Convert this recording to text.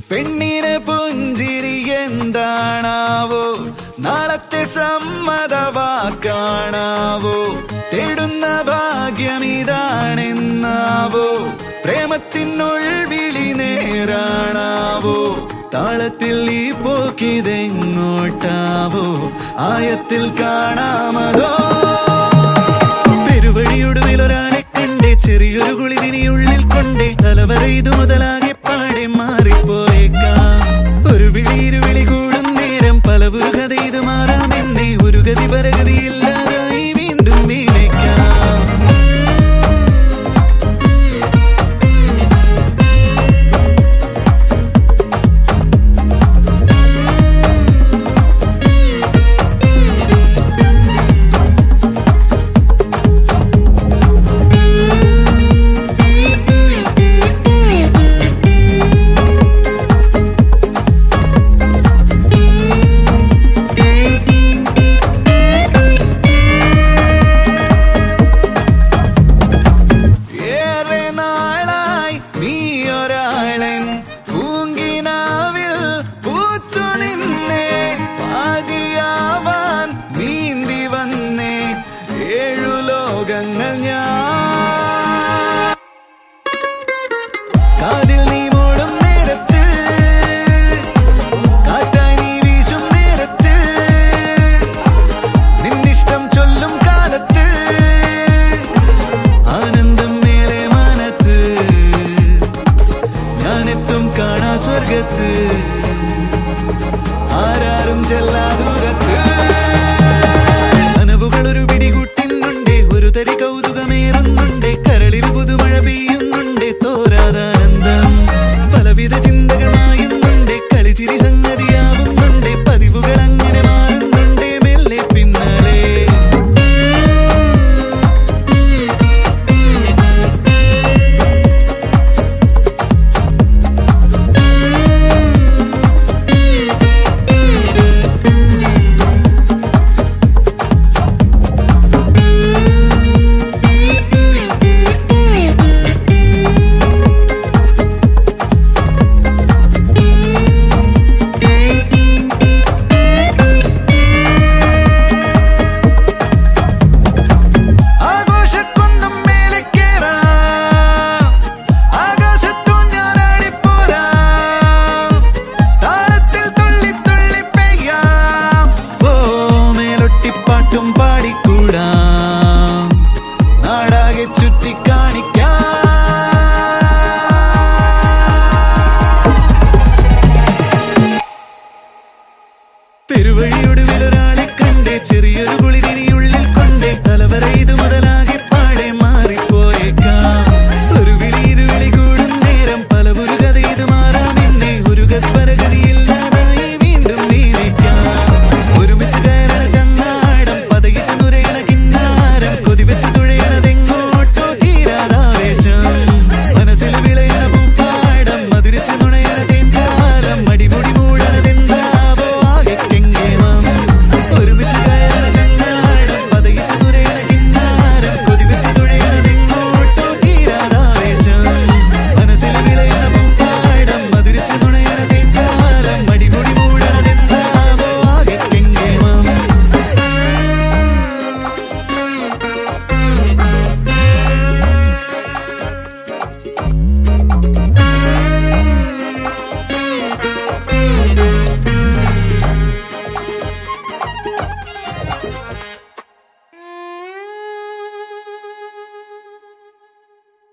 പെണ്ണിന് പുഞ്ചിരി എന്താണാവോ നാളത്തെ സമ്മതവാക്കാണാവോ തേടുന്ന ഭാഗ്യം ഇതാണെന്നാവോ പ്രേമത്തിനുൾവിളി നേരാണാവോ താളത്തിൽ ഈ പോക്കിതെങ്ങോട്ടാവോ ആയത്തിൽ കാണാമതോ പെരുവഴിയൊടുവിൽ ഒരാളെ കണ്ടേ ചെറിയൊരു കുളിരിനി ഉള്ളിൽ കൊണ്ടേ തലവര ഇത് മുതലാകെ പാടെ മാറിപ്പോയേക്കാം ഒരു വിളി ഇരുവിളി കൂടും നേരം പലവൊരു കഥ ഇത് മാറാമെന്നേ ഒരു ഗതി പരഗതിയില്ലാതായി വീണ്ടും വീണേക്കാം ഏറെ നാളായി നീ ഒരാളൻ പൂങ്കിനാവിൽ പൂത്തു നിന്നേ പാതിയാവാൻ നീന്തി വന്നേ ഏഴു ലോകങ്ങൾ ഞാൻ കാതിൽ നീ മൂടും നേരത്ത് കാറ്റായി നീ വീശും നേരത്ത് നിന്നിഷ്ടം ചൊല്ലും കാലത്ത് ആനന്ദം മേലെ മാനത്ത് ഞാനെത്തും കാണാ സ്വർഗത്ത് ആരാരും ചെല്ലാ ദൂരത്ത്